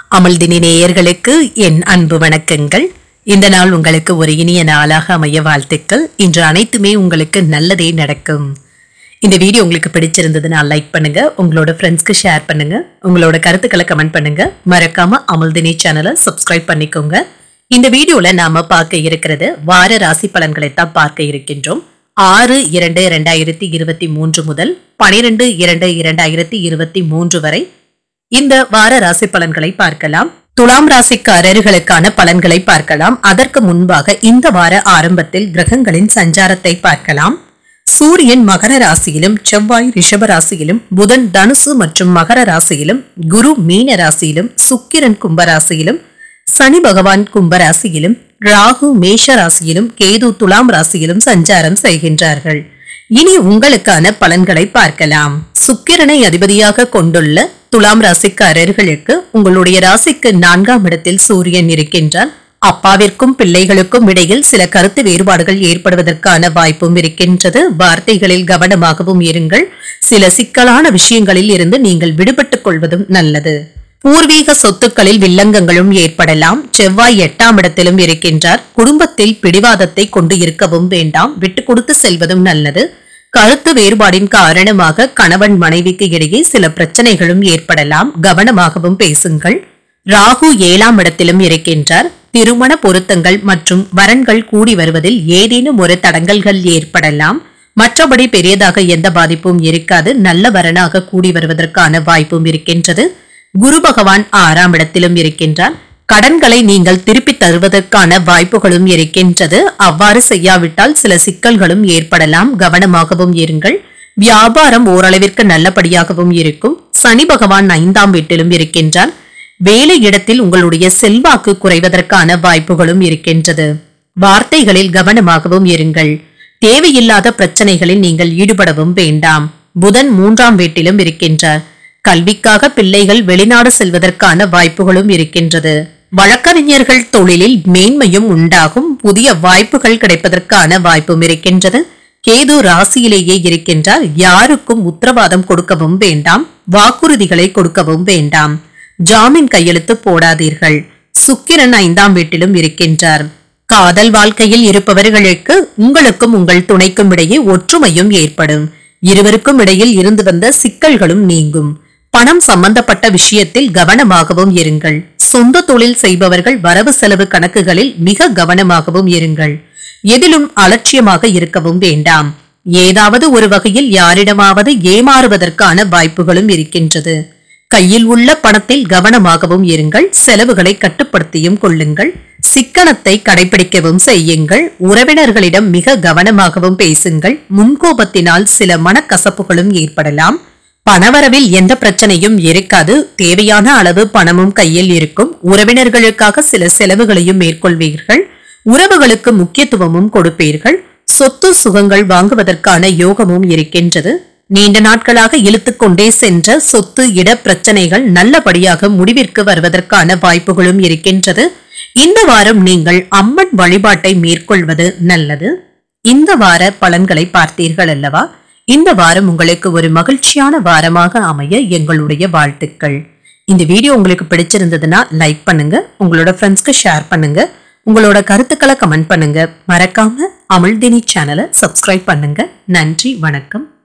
அமல்தினி நேயர்களுக்கு என் அன்பு வணக்கங்கள் இந்த நாள் உங்களுக்கு ஒரு இனிய நாளாக அமைய வாழ்த்துக்கள் இன்று அனைத்துமே உங்களுக்கு நல்லதே நடக்கும் இந்த வீடியோ உங்களுக்கு பிடிச்சிருந்ததுன்னா லைக் பண்ணுங்க உங்களோட ஃப்ரெண்ட்ஸ்க்கு ஷேர் பண்ணுங்க உங்களோட கருத்துக்களை கமெண்ட் பண்ணுங்க மறக்காம அமல்தினி சேனலை சப்ஸ்கிரைப் பண்ணிக்கோங்க இந்த வீடியோல நாம பார்க்க இருக்கிறது வார ராசி பலன்களை தான் பார்க்க இருக்கின்றோம் ஆறு இரண்டு இரண்டாயிரத்தி இருபத்தி மூன்று முதல் பனிரெண்டு இரண்டு இரண்டாயிரத்தி இருபத்தி மூன்று வரை இந்த வார ராசி பலன்களை பார்க்கலாம் துலாம் ராசிக்காரர்களுக்கான பலன்களை பார்க்கலாம் அதற்கு முன்பாக இந்த வார ஆரம்பத்தில் கிரகங்களின் சஞ்சாரத்தை பார்க்கலாம் சூரியன் மகர ராசியிலும் செவ்வாய் ரிஷப ராசியிலும் புதன் தனுசு மற்றும் மகர ராசியிலும் குரு மீன ராசியிலும் சுக்கிரன் கும்ப ராசியிலும் சனி பகவான் கும்ப ராசியிலும் ராகு மேஷ ராசியிலும் கேது துலாம் ராசியிலும் சஞ்சாரம் செய்கின்றார்கள் இனி உங்களுக்கான பலன்களை பார்க்கலாம் சுக்கிரனை அதிபதியாக கொண்டுள்ள துலாம் ராசிக்காரர்களுக்கு உங்களுடைய ராசிக்கு நான்காம் இடத்தில் சூரியன் இருக்கின்றார் அப்பாவிற்கும் பிள்ளைகளுக்கும் இடையில் சில கருத்து வேறுபாடுகள் ஏற்படுவதற்கான வாய்ப்பும் இருக்கின்றது வார்த்தைகளில் கவனமாகவும் இருங்கள் சில சிக்கலான விஷயங்களில் இருந்து நீங்கள் விடுபட்டுக் கொள்வதும் நல்லது பூர்வீக சொத்துக்களில் வில்லங்கங்களும் ஏற்படலாம் செவ்வாய் எட்டாம் இடத்திலும் இருக்கின்றார் குடும்பத்தில் பிடிவாதத்தை கொண்டு இருக்கவும் வேண்டாம் விட்டு கொடுத்து செல்வதும் நல்லது கருத்து வேறுபாடின் காரணமாக கணவன் மனைவிக்கு இடையே சில பிரச்சனைகளும் ஏற்படலாம் கவனமாகவும் பேசுங்கள் ராகு ஏழாம் இடத்திலும் இருக்கின்றார் திருமண பொருத்தங்கள் மற்றும் வரன்கள் கூடி வருவதில் ஏதேனும் ஒரு தடங்கல்கள் ஏற்படலாம் மற்றபடி பெரியதாக எந்த பாதிப்பும் இருக்காது நல்ல வரனாக கூடி வருவதற்கான வாய்ப்பும் இருக்கின்றது குரு பகவான் ஆறாம் இடத்திலும் இருக்கின்றார் கடன்களை நீங்கள் திருப்பி தருவதற்கான வாய்ப்புகளும் இருக்கின்றது அவ்வாறு செய்யாவிட்டால் சில சிக்கல்களும் ஏற்படலாம் கவனமாகவும் இருங்கள் வியாபாரம் ஓரளவிற்கு நல்லபடியாகவும் இருக்கும் சனி பகவான் ஐந்தாம் வீட்டிலும் இருக்கின்றார் வேலை இடத்தில் உங்களுடைய செல்வாக்கு குறைவதற்கான வாய்ப்புகளும் இருக்கின்றது வார்த்தைகளில் கவனமாகவும் இருங்கள் தேவையில்லாத பிரச்சனைகளில் நீங்கள் ஈடுபடவும் வேண்டாம் புதன் மூன்றாம் வீட்டிலும் இருக்கின்றார் கல்விக்காக பிள்ளைகள் வெளிநாடு செல்வதற்கான வாய்ப்புகளும் இருக்கின்றது வழக்கறிஞர்கள் தொழிலில் மேன்மையும் உண்டாகும் புதிய வாய்ப்புகள் கிடைப்பதற்கான வாய்ப்பும் இருக்கின்றது கேது ராசியிலேயே இருக்கின்றார் யாருக்கும் உத்தரவாதம் கொடுக்கவும் வேண்டாம் வாக்குறுதிகளை கொடுக்கவும் வேண்டாம் ஜாமீன் கையெழுத்து போடாதீர்கள் சுக்கிரன் ஐந்தாம் வீட்டிலும் இருக்கின்றார் காதல் வாழ்க்கையில் இருப்பவர்களுக்கு உங்களுக்கும் உங்கள் துணைக்கும் இடையே ஒற்றுமையும் ஏற்படும் இருவருக்கும் இடையில் இருந்து வந்த சிக்கல்களும் நீங்கும் பணம் சம்பந்தப்பட்ட விஷயத்தில் கவனமாகவும் இருங்கள் சொந்த தொழில் செய்பவர்கள் வரவு செலவு கணக்குகளில் மிக கவனமாகவும் இருங்கள் எதிலும் அலட்சியமாக இருக்கவும் வேண்டாம் ஏதாவது ஒரு வகையில் யாரிடமாவது ஏமாறுவதற்கான வாய்ப்புகளும் இருக்கின்றது கையில் உள்ள பணத்தில் கவனமாகவும் இருங்கள் செலவுகளை கட்டுப்படுத்தியும் கொள்ளுங்கள் சிக்கனத்தை கடைபிடிக்கவும் செய்யுங்கள் உறவினர்களிடம் மிக கவனமாகவும் பேசுங்கள் முன்கோபத்தினால் சில மனக்கசப்புகளும் ஏற்படலாம் பணவரவில் எந்த பிரச்சனையும் இருக்காது தேவையான அளவு பணமும் கையில் இருக்கும் உறவினர்களுக்காக சில செலவுகளையும் மேற்கொள்வீர்கள் உறவுகளுக்கு முக்கியத்துவமும் கொடுப்பீர்கள் சொத்து சுகங்கள் வாங்குவதற்கான யோகமும் இருக்கின்றது நீண்ட நாட்களாக இழுத்துக்கொண்டே சென்ற சொத்து இட பிரச்சனைகள் நல்லபடியாக முடிவிற்கு வருவதற்கான வாய்ப்புகளும் இருக்கின்றது இந்த வாரம் நீங்கள் அம்மன் வழிபாட்டை மேற்கொள்வது நல்லது இந்த வார பலன்களை பார்த்தீர்கள் அல்லவா இந்த வாரம் உங்களுக்கு ஒரு மகிழ்ச்சியான வாரமாக அமைய எங்களுடைய வாழ்த்துக்கள் இந்த வீடியோ உங்களுக்கு பிடிச்சிருந்ததுன்னா லைக் பண்ணுங்க உங்களோட ஃப்ரெண்ட்ஸ்க்கு ஷேர் பண்ணுங்க உங்களோட கருத்துக்களை கமெண்ட் பண்ணுங்க மறக்காம அமிழ்தினி சேனலை சப்ஸ்கிரைப் பண்ணுங்க நன்றி வணக்கம்